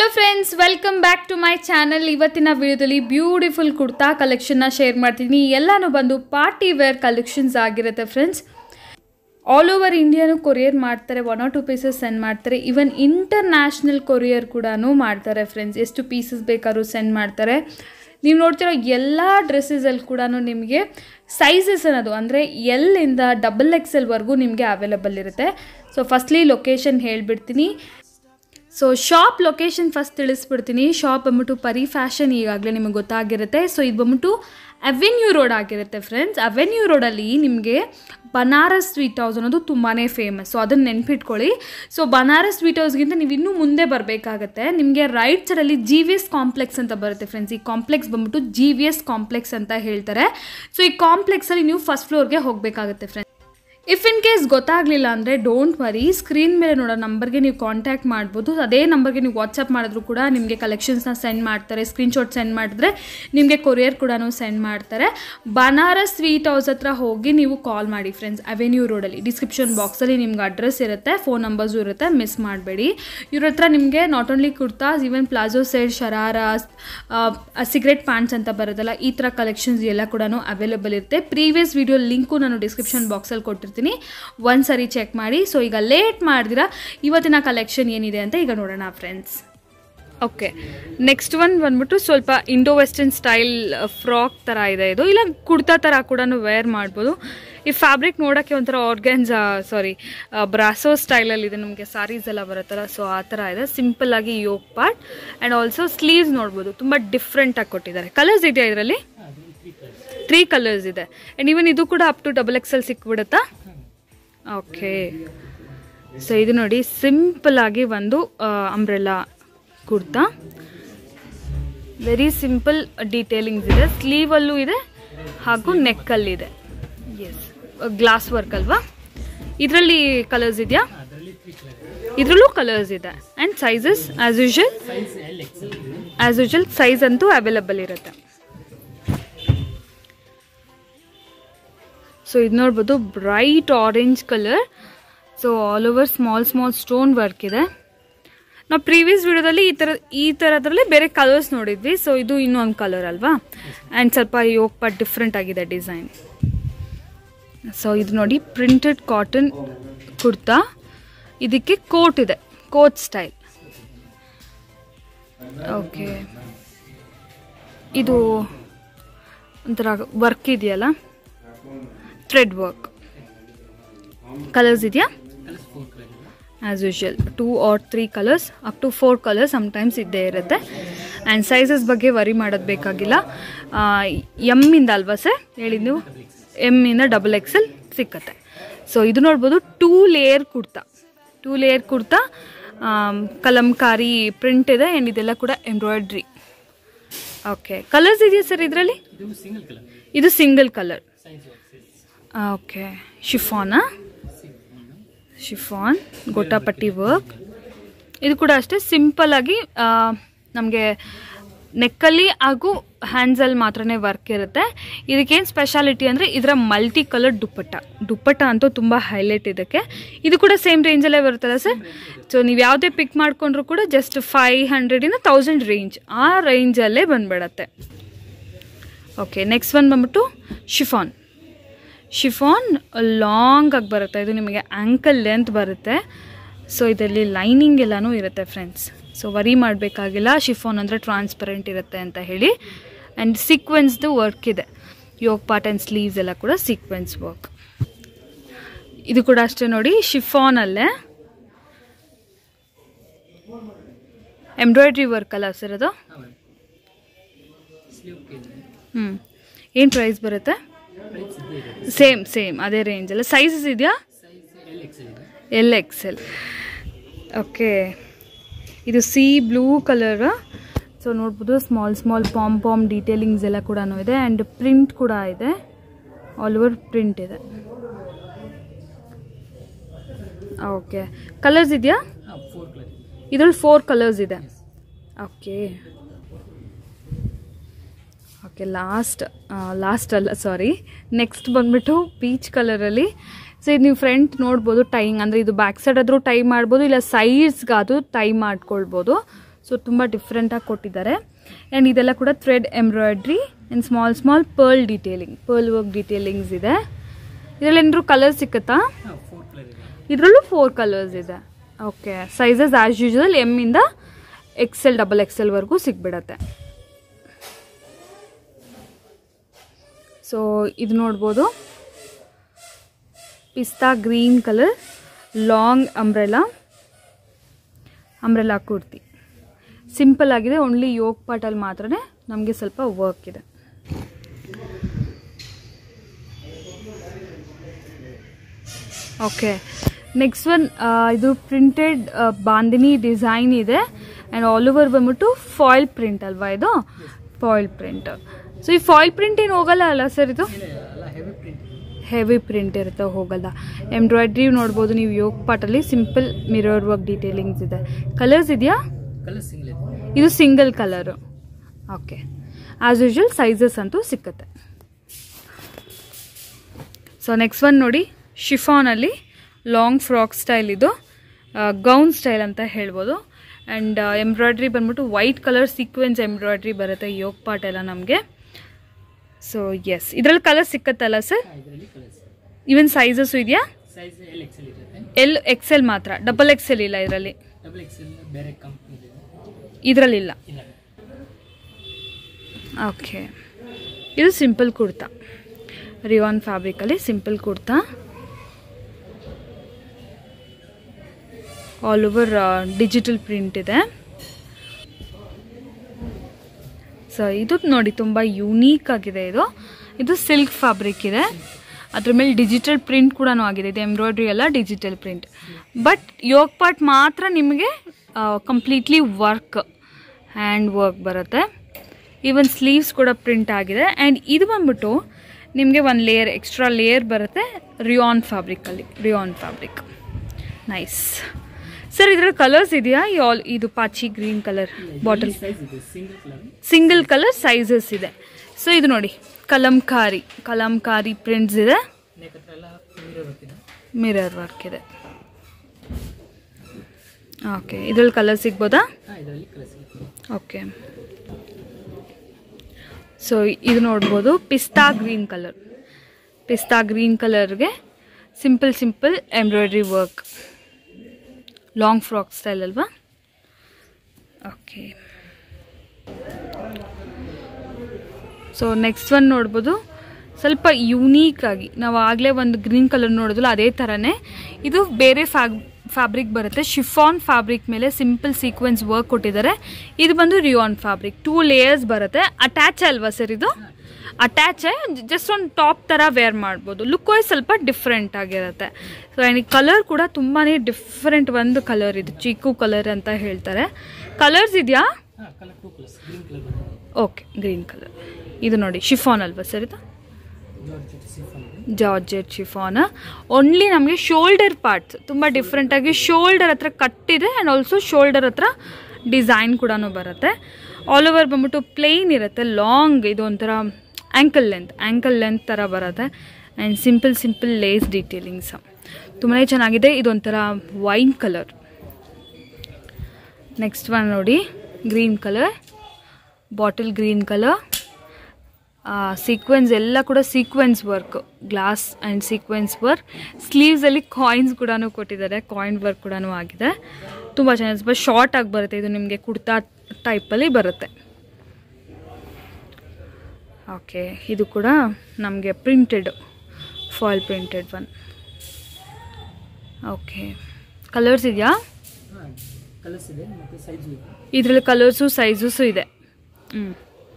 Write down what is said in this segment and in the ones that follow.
hello friends welcome back to my channel ಇವತ್ತಿನ ವಿಡಿಯೋದಲ್ಲಿ beautiful kurta ಕಲೆಕ್ಷನ್ನ ಶೇರ್ ಮಾಡ್ತೀನಿ ಎಲ್ಲನೂ ಬಂದು ಪಾರ್ಟಿ ವೇರ್ ಕಲೆಕ್ಷನ್ಸ್ ಆಗಿರುತ್ತೆ ಫ್ರೆಂಡ್ಸ್ ಆಲ್ ಓವರ್ ಇಂಡಿಯಾನು ಕೊರಿಯರ್ ಮಾಡ್ತಾರೆ one or two pieces send ಮಾಡ್ತಾರೆ ಈವನ್ ಇಂಟರ್ನ್ಯಾಷನಲ್ ಕೊರಿಯರ್ ಕೂಡ ಮಾಡ್ತಾರೆ ಫ್ರೆಂಡ್ಸ್ ಎಷ್ಟು ಪೀಸಸ್ ಬೇಕಾದ್ರೂ ಸೆಂಡ್ ಮಾಡ್ತಾರೆ ನೀವು ನೋಡ್ತಿರೋ ಎಲ್ಲ ಡ್ರೆಸ್ಸಸಲ್ಲಿ ಕೂಡ ನಿಮಗೆ ಸೈಜಸ್ ಅನ್ನೋದು ಅಂದರೆ ಎಲ್ಲಿಂದ ಡಬಲ್ ಎಕ್ಸ್ ಎಲ್ವರೆಗೂ ನಿಮಗೆ ಅವೈಲಬಲ್ ಇರುತ್ತೆ ಸೊ ಫಸ್ಟ್ಲಿ ಲೊಕೇಶನ್ ಹೇಳಿಬಿಡ್ತೀನಿ ಸೊ ಶಾಪ್ ಲೊಕೇಶನ್ ಫಸ್ಟ್ ತಿಳಿಸ್ಬಿಡ್ತೀನಿ ಶಾಪ್ ಬಂದ್ಬಿಟ್ಟು ಪರಿ ಫ್ಯಾಷನ್ ಈಗಾಗಲೇ ನಿಮಗೆ ಗೊತ್ತಾಗಿರುತ್ತೆ ಸೊ ಇದು ಬಂದ್ಬಿಟ್ಟು ಅವೆನ್ಯೂ ರೋಡ್ ಆಗಿರುತ್ತೆ ಫ್ರೆಂಡ್ಸ್ ಅವೆನ್ಯೂ ರೋಡಲ್ಲಿ ನಿಮಗೆ ಬನಾರಸ್ ಸ್ವೀಟ್ ಹೌಸ್ ಅನ್ನೋದು ತುಂಬಾ ಫೇಮಸ್ ಸೊ ಅದನ್ನು ನೆನ್ಪಿಟ್ಕೊಳ್ಳಿ ಸೊ ಬನಾರಸ್ ಸ್ವೀಟ್ ಹೌಸ್ಗಿಂತ ನೀವು ಇನ್ನೂ ಮುಂದೆ ಬರಬೇಕಾಗತ್ತೆ ನಿಮಗೆ ರೈಟ್ ಸೈಡಲ್ಲಿ ಜಿ ವಿ ಎಸ್ ಕಾಂಪ್ಲೆಕ್ಸ್ ಅಂತ ಬರುತ್ತೆ ಫ್ರೆಂಡ್ಸ್ ಈ ಕಾಂಪ್ಲೆಕ್ಸ್ ಬಂದ್ಬಿಟ್ಟು ಜಿ ವಿ ಎಸ್ ಕಾಂಪ್ಲೆಕ್ಸ್ ಅಂತ ಹೇಳ್ತಾರೆ ಸೊ ಈ ಕಾಂಪ್ಲೆಕ್ಸಲ್ಲಿ ನೀವು ಫಸ್ಟ್ ಫ್ಲೋರ್ಗೆ ಹೋಗಬೇಕಾಗುತ್ತೆ ಫ್ರೆಂಡ್ಸ್ ಇಫ್ ಇನ್ ಕೇಸ್ ಗೊತ್ತಾಗಲಿಲ್ಲ ಅಂದರೆ ಡೋಂಟ್ ವರಿ ಸ್ಕ್ರೀನ್ ಮೇಲೆ ನೋಡೋ ನಂಬರ್ಗೆ ನೀವು ಕಾಂಟ್ಯಾಕ್ಟ್ ಮಾಡ್ಬೋದು ಅದೇ ನಂಬರ್ಗೆ ನೀವು ವಾಟ್ಸಪ್ ಮಾಡಿದ್ರು ಕೂಡ ನಿಮಗೆ ಕಲೆಕ್ಷನ್ಸ್ನ ಸೆಂಡ್ ಮಾಡ್ತಾರೆ ಸ್ಕ್ರೀನ್ಶಾಟ್ ಸೆಂಡ್ ಮಾಡಿದ್ರೆ ನಿಮಗೆ ಕೊರಿಯರ್ ಕೂಡ ಸೆಂಡ್ ಮಾಡ್ತಾರೆ ಬನಾರಸ್ ಸ್ವೀಟ್ ಹೌಸ್ ಹತ್ರ ಹೋಗಿ ನೀವು ಕಾಲ್ ಮಾಡಿ ಫ್ರೆಂಡ್ಸ್ ಅವೆನ್ಯೂ ರೋಡಲ್ಲಿ ಡಿಸ್ಕ್ರಿಪ್ಷನ್ ಬಾಕ್ಸಲ್ಲಿ ನಿಮ್ಗೆ ಅಡ್ರೆಸ್ ಇರುತ್ತೆ ಫೋನ್ ನಂಬರ್ಸು ಇರುತ್ತೆ ಮಿಸ್ ಮಾಡಬೇಡಿ ಇವ್ರ ಹತ್ರ ನಿಮಗೆ not only kurtas even palazzo set shararas cigarette pants ಅಂತ ಬರೋದಲ್ಲ ಈ ಥರ ಕಲೆಕ್ಷನ್ಸ್ ಎಲ್ಲ ಕೂಡ ಅವೈಲೇಬಲ್ ಇರುತ್ತೆ ಪ್ರೀವಿಯಸ್ ವಿಡಿಯೋ ಲಿಂಕು ನಾನು ಡಿಸ್ಕ್ರಿಪ್ಷನ್ ಬಾಕ್ಸಲ್ಲಿ ಕೊಟ್ಟಿರ್ತೀನಿ ಒಂದು ಸರಿ ಚೆಕ್ ಮಾಡಿ ಸೊ ಈಗ ಲೇಟ್ ಮಾಡಿದಿರ ಇವತ್ತಿನ ಕಲೆಕ್ಷನ್ ಏನಿದೆ ಅಂತ ಈಗ ನೋಡೋಣ ಫ್ರೆಂಡ್ಸ್ ಓಕೆ ನೆಕ್ಸ್ಟ್ ಒನ್ ಬಂದ್ಬಿಟ್ಟು ಸ್ವಲ್ಪ ಇಂಡೋ ವೆಸ್ಟರ್ನ್ ಸ್ಟೈಲ್ ಫ್ರಾಕ್ ಥರ ಇದೆ ಇದು ಇಲ್ಲ ಕುರ್ತಾ ಥರ ಕೂಡ ವೇರ್ ಮಾಡ್ಬೋದು ಈ ಫ್ಯಾಬ್ರಿಕ್ ನೋಡೋಕ್ಕೆ ಒಂಥರ ಆರ್ಗನ್ಸ್ ಸಾರಿ ಬ್ರಾಸೋ ಸ್ಟೈಲಲ್ಲಿ ಇದೆ ನಮಗೆ ಸಾರೀಸ್ ಎಲ್ಲ ಬರುತ್ತಲ್ಲ ಸೊ ಆ ಥರ ಇದೆ ಸಿಂಪಲ್ ಆಗಿ yoke part and also sleeves ನೋಡ್ಬೋದು ತುಂಬ ಡಿಫ್ರೆಂಟಾಗಿ ಕೊಟ್ಟಿದ್ದಾರೆ ಕಲರ್ಸ್ ಇದೆಯಾ ಇದರಲ್ಲಿ ತ್ರೀ ಕಲರ್ಸ್ ಇದೆ ಆ್ಯಂಡ್ ಈವನ್ ಇದು ಕೂಡ up to double X L ಸಿಕ್ಬಿಡುತ್ತಾ ಓಕೆ ಸೊ ಇದು ನೋಡಿ ಸಿಂಪಲ್ ಆಗಿ ಒಂದು umbrella kurta very simple detailings ಇದೆ ಸ್ಲೀವಲ್ಲೂ ಇದೆ ಹಾಗೂ ನೆಕ್ಕಲ್ಲಿದೆ ಎಸ್ ಗ್ಲಾಸ್ ವರ್ಕ್ ಅಲ್ವಾ ಇದರಲ್ಲಿ ಕಲರ್ಸ್ ಇದೆಯಾ ಇದರಲ್ಲೂ ಕಲರ್ಸ್ ಇದೆ and sizes as usual as usual size ಅಂತೂ ಅವೈಲಬಲ್ ಇರುತ್ತೆ ಸೊ ಇದು ನೋಡ್ಬೋದು bright orange colour so all over small small stone work ಇದೆ ನಾವು ಪ್ರೀವಿಯಸ್ ವಿಡಿಯೋದಲ್ಲಿ ಈ ಥರ ಈ ಥರದ್ರಲ್ಲಿ ಬೇರೆ ಕಲರ್ಸ್ ನೋಡಿದ್ವಿ ಸೊ ಇದು ಇನ್ನೊಂದು ಕಲರ್ ಅಲ್ವಾ ಆ್ಯಂಡ್ ಸ್ವಲ್ಪ ಯೋಗ್ ಪಾಟ್ ಡಿಫ್ರೆಂಟ್ ಆಗಿದೆ ಡಿಸೈನ್ ಸೊ ಇದು ನೋಡಿ ಪ್ರಿಂಟೆಡ್ ಕಾಟನ್ ಕುರ್ತಾ ಇದಕ್ಕೆ ಕೋಟ್ ಇದೆ ಕೋಟ್ ಸ್ಟೈಲ್ ಓಕೆ ಇದು ಒಂಥರ ವರ್ಕ್ ಇದೆಯಲ್ಲ ಥ್ರೆಡ್ ವರ್ಕ್ ಕಲರ್ಸ್ ಇದೆಯಾ as usual two or three colours up to four colours sometimes ಇದ್ದೇ ಇರುತ್ತೆ ಆ್ಯಂಡ್ ಸೈಜಸ್ ಬಗ್ಗೆ ವರಿ ಮಾಡೋದು ಬೇಕಾಗಿಲ್ಲ ಎಮ್ಮಿಂದ ಅಲ್ವಾ ಸರ್ ಹೇಳಿದ್ ನೀವು ಎಮ್ಮಿಂದ ಡಬಲ್ ಎಕ್ಸೆಲ್ ಸಿಕ್ಕತ್ತೆ ಸೊ ಇದು ನೋಡ್ಬೋದು two layer kurta two layer kurta Kalamkari print ಇದೆ ಆ್ಯಂಡ್ ಇದೆಲ್ಲ ಕೂಡ ಎಂಬ್ರಾಯ್ಡ್ರಿ ಓಕೆ ಕಲರ್ಸ್ ಇದೆಯಾ ಸರ್ ಇದರಲ್ಲಿ ಇದು ಸಿಂಗಲ್ ಕಲರ್ ಓಕೆ ಶಿಫಾನಾ ಶಿಫಾನ್ ಗೋಟಾಪಟ್ಟಿ ವರ್ಕ್ ಇದು ಕೂಡ ಅಷ್ಟೇ ಸಿಂಪಲ್ ಆಗಿ ನಮಗೆ ನೆಕ್ಕಲ್ಲಿ ಹಾಗೂ ಹ್ಯಾಂಡ್ಸಲ್ಲಿ ಮಾತ್ರನೇ ವರ್ಕ್ ಇರುತ್ತೆ ಇದಕ್ಕೇನು ಸ್ಪೆಷಾಲಿಟಿ ಅಂದರೆ ಇದರ ಮಲ್ಟಿ ಕಲರ್ ದುಪ್ಪಟ್ಟ ದುಪ್ಪಟ್ಟ ಅಂತೂ ತುಂಬ ಹೈಲೈಟ್ ಇದಕ್ಕೆ ಇದು ಕೂಡ ಸೇಮ್ ರೇಂಜಲ್ಲೇ ಬರುತ್ತಲ್ಲ ಸರ್ ಸೊ ನೀವು ಯಾವುದೇ ಪಿಕ್ ಮಾಡಿಕೊಂಡ್ರು ಕೂಡ ಜಸ್ಟ್ ಫೈವ್ ಹಂಡ್ರೆಡಿಂದ ತೌಸಂಡ್ ರೇಂಜ್ ಆ ರೇಂಜಲ್ಲೇ ಬಂದ್ಬಿಡತ್ತೆ ಓಕೆ ನೆಕ್ಸ್ಟ್ ಒನ್ ಬಂದ್ಬಿಟ್ಟು ಶಿಫಾನ್ ಶಿಫಾನ್ ಲಾಂಗ್ ಆಗಿ ಬರುತ್ತೆ ಇದು ನಿಮಗೆ ಆ್ಯಂಕಲ್ ಲೆಂತ್ ಬರುತ್ತೆ ಸೊ ಇದರಲ್ಲಿ ಲೈನಿಂಗ್ ಎಲ್ಲನೂ ಇರುತ್ತೆ ಫ್ರೆಂಡ್ಸ್ ಸೊ ವರಿ ಮಾಡಬೇಕಾಗಿಲ್ಲ ಶಿಫಾನ್ ಅಂದರೆ ಟ್ರಾನ್ಸ್ಪರೆಂಟ್ ಇರುತ್ತೆ ಅಂತ ಹೇಳಿ ಆ್ಯಂಡ್ ಸೀಕ್ವೆನ್ಸ್ದು ವರ್ಕ್ ಇದೆ ಯೋಗ್ ಪಾರ್ಟ್ ಆ್ಯಂಡ್ ಸ್ಲೀವ್ಸ್ ಎಲ್ಲ ಕೂಡ ಸೀಕ್ವೆನ್ಸ್ ವರ್ಕ್ ಇದು ಕೂಡ ಅಷ್ಟೇ ನೋಡಿ ಶಿಫಾನಲ್ಲೇ ಎಂಬ್ರಾಯ್ಡ್ರಿ ವರ್ಕ್ ಅಲ್ಲ ಸರ್ ಅದು ಹ್ಞೂ ಏನು ಪ್ರೈಸ್ ಬರುತ್ತೆ ಸೇಮ್ ಸೇಮ್ ಅದೇ ರೇಂಜಲ್ಲ ಸೈಜಸ್ ಇದೆಯಾ ಎಲ್ ಎಕ್ಸ್ ಎಲ್ ಓಕೆ ಇದು ಸಿ ಬ್ಲೂ ಕಲರ್ ಸೊ ನೋಡ್ಬೋದು small small palm palm detailings ಎಲ್ಲ ಕೂಡ ಇದೆ ಆ್ಯಂಡ್ ಪ್ರಿಂಟ್ ಕೂಡ ಇದೆ ಆಲ್ ಓವರ್ ಪ್ರಿಂಟ್ ಇದೆ ಓಕೆ ಕಲರ್ಸ್ ಇದೆಯಾ ಇದರಲ್ಲಿ ಫೋರ್ ಕಲರ್ಸ್ ಇದೆ ಓಕೆ ಓಕೆ ಲಾಸ್ಟ್ ಲಾಸ್ಟ್ ಅಲ್ಲ ಸಾರಿ ನೆಕ್ಸ್ಟ್ ಬಂದ್ಬಿಟ್ಟು ಪೀಚ್ ಕಲರಲ್ಲಿ ಸೊ ಇದು ನೀವು ಫ್ರಂಟ್ ನೋಡ್ಬೋದು ಟೈಂಗ್ ಅಂದರೆ ಇದು ಬ್ಯಾಕ್ ಸೈಡ್ ಆದರೂ ಟೈ ಮಾಡ್ಬೋದು ಇಲ್ಲ ಸೈಡ್ಸ್ಗಾದರೂ ಟೈ ಮಾಡ್ಕೊಳ್ಬೋದು ಸೊ ತುಂಬ ಡಿಫ್ರೆಂಟಾಗಿ ಕೊಟ್ಟಿದ್ದಾರೆ ಆ್ಯಂಡ್ ಇದೆಲ್ಲ ಕೂಡ thread embroidery and small small pearl detailing pearl work detailings ಇದೆ ಇದರಲ್ಲಿ ಏನಾದ್ರು ಕಲರ್ ಸಿಕ್ಕತ್ತಾ ಫೋರ್ ಕಲರ್ ಇದೆ ಇದರಲ್ಲೂ ಫೋರ್ ಕಲರ್ಸ್ ಇದೆ ಓಕೆ ಸೈಜಸ್ ಆ್ಯಸ್ ಯೂಶುವಲ್ ಎಮ್ಮಿಂದ ಎಕ್ಸೆಲ್ ಡಬಲ್ ಎಕ್ಸೆಲ್ವರೆಗೂ ಸಿಕ್ಬಿಡತ್ತೆ ಸೊ ಇದು ನೋಡ್ಬೋದು ಪಿಸ್ತಾ green colour long umbrella umbrella kurti simple ಆಗಿದೆ ಓನ್ಲಿ ಯೋಗ್ ಪಾಟಲ್ಲಿ ಮಾತ್ರ ನಮಗೆ ಸ್ವಲ್ಪ ವರ್ಕ್ ಇದೆ ಓಕೆ ನೆಕ್ಸ್ಟ್ ಒನ್ ಇದು ಪ್ರಿಂಟೆಡ್ ಬಾಂದಿನಿ ಡಿಸೈನ್ ಇದೆ ಆ್ಯಂಡ್ ಆಲ್ ಓವರ್ ಬಂದ್ಬಿಟ್ಟು ಫಾಯಿಲ್ ಪ್ರಿಂಟ್ ಅಲ್ವಾ ಇದು ಫಾಯಿಲ್ ಪ್ರಿಂಟ್ ಸೊ ಈ ಫಾಯಿಲ್ ಪ್ರಿಂಟ್ ಏನು ಹೋಗಲ್ಲ ಅಲ್ಲ ಸರ್ ಇದು ಅಲ್ಲ ಹೆವಿ ಪ್ರಿಂಟ್ ಹೆವಿ ಪ್ರಿಂಟ್ ಇರುತ್ತೆ ಹೋಗಲ್ಲ ಎಂಬ್ರಾಯ್ಡ್ರಿ ನೋಡ್ಬೋದು ನೀವು ಯೋಗ್ ಪಾಟಲ್ಲಿ ಸಿಂಪಲ್ ಮಿರರ್ ವರ್ಕ್ ಡೀಟೇಲಿಂಗ್ಸ್ ಇದೆ ಕಲರ್ಸ್ ಇದೆಯಾ ಕಲರ್ ಸಿಂಗಲ್ ಇದೆ ಇದು single colour okay as usual sizes ಅಂತೂ ಸಿಕ್ಕತ್ತೆ ಸೊ ನೆಕ್ಸ್ಟ್ ಒನ್ ನೋಡಿ ಶಿಫಾನಲ್ಲಿ ಲಾಂಗ್ ಫ್ರಾಕ್ ಸ್ಟೈಲ್ ಇದು ಗೌನ್ ಸ್ಟೈಲ್ ಅಂತ ಹೇಳ್ಬೋದು ಆ್ಯಂಡ್ ಎಂಬ್ರಾಯ್ಡ್ರಿ ಬಂದ್ಬಿಟ್ಟು ವೈಟ್ ಕಲರ್ ಸೀಕ್ವೆನ್ಸ್ ಎಂಬ್ರಾಯ್ಡ್ರಿ ಬರುತ್ತೆ ಯೋಗ್ ಪಾಟ್ ಎಲ್ಲ ನಮಗೆ ಸೊ ಎಸ್ ಇದರಲ್ಲಿ ಕಲರ್ ಸಿಕ್ಕತ್ತಲ್ಲ ಸರ್ ಇದರಲ್ಲಿ ಕಲರ್ಸ್ ಈವನ್ ಸೈಜಸ್ಸು ಇದೆಯಾ ಸೈಜ್ ಎಲ್ ಎಕ್ಸೆಲ್ ಇರುತ್ತೆ ಎಲ್ ಎಕ್ಸೆಲ್ ಮಾತ್ರ ಡಬಲ್ ಎಕ್ಸೆಲ್ ಇಲ್ಲ ಇದರಲ್ಲಿ ಡಬಲ್ ಎಕ್ಸೆಲ್ ಬೇರೆ ಕಂಪ್ನಿ ಇದೆ ಇದರಲ್ಲಿಲ್ಲ ಇಲ್ಲ ಓಕೆ ಇದು ಸಿಂಪಲ್ ಕುರ್ತಾ ರಿವಾನ್ ಫ್ಯಾಬ್ರಿಕಲ್ಲಿ simple kurta all over digital print ಇದೆ ಸೊ ಇದು ನೋಡಿ ತುಂಬ ಯೂನೀಕ್ ಆಗಿದೆ ಇದು ಇದು ಸಿಲ್ಕ್ ಫ್ಯಾಬ್ರಿಕ್ ಇದೆ ಅದ್ರ ಮೇಲೆ ಡಿಜಿಟಲ್ ಪ್ರಿಂಟ್ ಕೂಡ ಆಗಿದೆ ಇದು ಎಂಬ್ರಾಯ್ಡ್ರಿ ಎಲ್ಲ digital print but yoke part ಮಾತ್ರ ನಿಮಗೆ ಕಂಪ್ಲೀಟ್ಲಿ ವರ್ಕ್ ಹ್ಯಾಂಡ್ ವರ್ಕ್ ಬರುತ್ತೆ ಈವನ್ ಸ್ಲೀವ್ಸ್ ಕೂಡ ಪ್ರಿಂಟ್ ಆಗಿದೆ ಆ್ಯಂಡ್ ಇದು ಬಂದ್ಬಿಟ್ಟು ನಿಮಗೆ ಒಂದು ಲೇಯರ್ ಎಕ್ಸ್ಟ್ರಾ ಲೇಯರ್ ಬರುತ್ತೆ ರಿಯಾನ್ ಫ್ಯಾಬ್ರಿಕಲ್ಲಿ ರಿಯಾನ್ ಫ್ಯಾಬ್ರಿಕ್ ನೈಸ್ ಸರ್ ಇದರಲ್ಲಿ ಕಲರ್ಸ್ ಇದೆಯಾ ಈ ಆಲ್ ಇದು ಪಾಚಿ ಗ್ರೀನ್ ಕಲರ್ ಬಾಟಲ್ ಸೈಜ್ ಇದೆ single colour single colour sizes ಇದೆ ಸೊ ಇದು ನೋಡಿ ಕಲಂಕಾರಿ ಕಲಂಕಾರಿ ಪ್ರಿಂಟ್ಸ್ ಇದೆ ನೆಕ್ ಹತ್ರ ಎಲ್ಲ ಮಿರರ್ ಬರ್ತಿದೆ ಮಿರರ್ ವರ್ಕ್ ಇದೆ ಓಕೆ ಇದ್ರಲ್ಲಿ ಕಲರ್ ಸಿಗ್ಬೋದಾ ಹಾಂ ಇದರಲ್ಲಿ ಕಲರ್ ಸಿಗುತ್ತೆ ಓಕೆ ಸೊ ಇದು ನೋಡ್ಬೋದು ಪಿಸ್ತಾ ಗ್ರೀನ್ ಕಲರ್ ಪಿಸ್ತಾ ಗ್ರೀನ್ ಕಲರ್ಗೆ simple simple embroidery work long frock style ಅಲ್ವಾ ಓಕೆ ಸೊ ನೆಕ್ಸ್ಟ್ ಒನ್ ನೋಡ್ಬೋದು ಸ್ವಲ್ಪ ಯೂನೀಕ್ ಆಗಿ ನಾವು ಆಗಲೇ ಒಂದು ಗ್ರೀನ್ ಕಲರ್ ನೋಡಿದ್ವಲ್ಲ ಅದೇ ಥರನೇ ಇದು ಬೇರೆ ಫ್ಯಾಬ್ ಫ್ಯಾಬ್ರಿಕ್ ಬರುತ್ತೆ ಶಿಫಾನ್ ಫ್ಯಾಬ್ರಿಕ್ ಮೇಲೆ ಸಿಂಪಲ್ ಸೀಕ್ವೆನ್ಸ್ ವರ್ಕ್ ಕೊಟ್ಟಿದ್ದಾರೆ ಇದು ಬಂದು ರಿಯಾನ್ ಫ್ಯಾಬ್ರಿಕ್ ಟೂ ಲೇಯರ್ಸ್ ಬರುತ್ತೆ ಅಟ್ಯಾಚ್ ಅಲ್ವಾ ಸರ್ ಇದು ಅಟ್ಯಾಚ್ ಜಸ್ಟ್ ಒಂದು ಟಾಪ್ ಥರ ವೇರ್ ಮಾಡ್ಬೋದು ಲುಕ್ ವೈಸ್ ಸ್ವಲ್ಪ ಡಿಫ್ರೆಂಟ್ ಆಗಿರುತ್ತೆ ಸೊ ಆ್ಯಂಡ್ ಈ ಕಲರ್ ಕೂಡ ತುಂಬಾ ಡಿಫ್ರೆಂಟ್ ಒಂದು ಕಲರ್ ಇದು ಚೀಕು ಕಲರ್ ಅಂತ ಹೇಳ್ತಾರೆ ಕಲರ್ಸ್ ಇದೆಯಾ ಹಾಂ colour two colours green colour ಬರುತ್ತೆ ಓಕೆ ಗ್ರೀನ್ ಕಲರ್ ಇದು ನೋಡಿ ಶಿಫಾನ್ ಅಲ್ವಾ ಸರ್ ಇದು georgette chiffon georgette chiffon only ನಮಗೆ ಶೋಲ್ಡರ್ ಪಾರ್ಟ್ಸ್ ತುಂಬ ಡಿಫ್ರೆಂಟಾಗಿ ಶೋಲ್ಡರ್ ಹತ್ರ ಕಟ್ಟಿದೆ ಆ್ಯಂಡ್ ಆಲ್ಸೋ ಶೋಲ್ಡರ್ ಹತ್ರ ಡಿಸೈನ್ ಕೂಡ ಬರುತ್ತೆ ಆಲ್ ಓವರ್ ಬಂದ್ಬಿಟ್ಟು ಪ್ಲೇನ್ ಇರುತ್ತೆ ಲಾಂಗ್ ಇದು ಒಂಥರ ಆ್ಯಂಕಲ್ ಲೆಂತ್ ಆ್ಯಂಕಲ್ ಲೆಂತ್ ಥರ ಬರುತ್ತೆ and simple simple lace detailings ತುಂಬಾ ಚೆನ್ನಾಗಿದೆ ಇದೊಂಥರ ವೈನ್ ಕಲರ್ ನೆಕ್ಸ್ಟ್ ಒನ್ ನೋಡಿ green colour bottle green colour sequence ಎಲ್ಲ ಕೂಡ sequence work glass and sequence work ಸ್ಲೀವ್ಸಲ್ಲಿ ಕಾಯಿನ್ಸ್ ಕೂಡ ಕೊಟ್ಟಿದ್ದಾರೆ ಕಾಯಿನ್ ವರ್ಕ್ ಕೂಡ ಆಗಿದೆ ತುಂಬ ಚೆನ್ನಾಗಿ ಸ್ವಲ್ಪ ಶಾರ್ಟ್ ಆಗಿ ಬರುತ್ತೆ ಇದು ನಿಮಗೆ ಕುರ್ತಾ ಟೈಪಲ್ಲಿ ಬರುತ್ತೆ ಓಕೆ ಇದು ಕೂಡ ನಮಗೆ printed foil printed one okay colours ಇದೆಯಾ ಹಾಂ ಕಲರ್ಸ್ ಇದೆ ಮತ್ತು ಸೈಜು ಇದೆ ಇದರಲ್ಲಿ ಕಲರ್ಸು ಸೈಜಸ್ಸು ಇದೆ ಹ್ಞೂ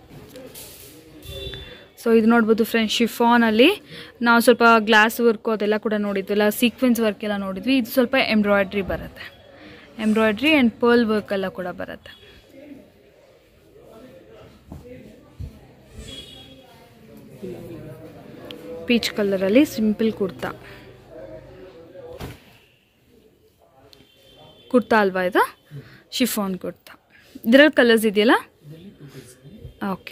ಸೊ ಇದು ನೋಡ್ಬೋದು ಫ್ರೆಂಡ್ಸ್ ಶಿಫಾನಲ್ಲಿ ನಾವು ಸ್ವಲ್ಪ ಗ್ಲಾಸ್ ವರ್ಕು ಅದೆಲ್ಲ ಕೂಡ ನೋಡಿದ್ವಲ್ಲ ಸೀಕ್ವೆನ್ಸ್ ವರ್ಕ್ ಎಲ್ಲ ನೋಡಿದ್ವಿ ಇದು ಸ್ವಲ್ಪ ಎಂಬ್ರಾಯ್ಡ್ರಿ ಬರುತ್ತೆ ಎಂಬ್ರಾಯ್ಡ್ರಿ ಆ್ಯಂಡ್ ಪರ್ಲ್ ವರ್ಕ್ ಎಲ್ಲ ಕೂಡ ಬರುತ್ತೆ ಪೀಚ್ ಕಲರಲ್ಲಿ ಸಿಂಪಲ್ ಕುರ್ತಾ ಕುರ್ತಾ ಅಲ್ವಾ ಇದು ಶಿಫಾನ್ ಕುರ್ತಾ ಇದರಲ್ಲಿ ಕಲರ್ಸ್ ಇದೆಯಲ್ಲ ಇದರಲ್ಲಿ ಟೂ ಕಲರ್ಸ್ ಇದೆ okay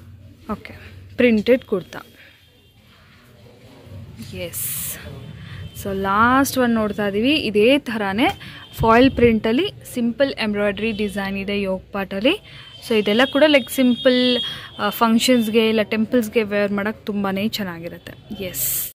okay printed kurta yes so last one ನೋಡ್ತಾ ಇದ್ದೀವಿ ಇದೇ ಥರನೇ ಫಾಯಿಲ್ ಪ್ರಿಂಟಲ್ಲಿ ಸಿಂಪಲ್ ಎಂಬ್ರಾಯ್ಡ್ರಿ ಡಿಸೈನ್ ಇದೆ ಯೋಗ್ ಪಾಟಲ್ಲಿ ಸೊ ಇದೆಲ್ಲ ಕೂಡ ಲೈಕ್ ಸಿಂಪಲ್ ಫಂಕ್ಷನ್ಸ್ಗೆ ಇಲ್ಲ ಟೆಂಪಲ್ಸ್ಗೆ ವೇರ್ ಮಾಡೋಕ್ಕೆ ತುಂಬಾ ಚೆನ್ನಾಗಿರುತ್ತೆ ಎಸ್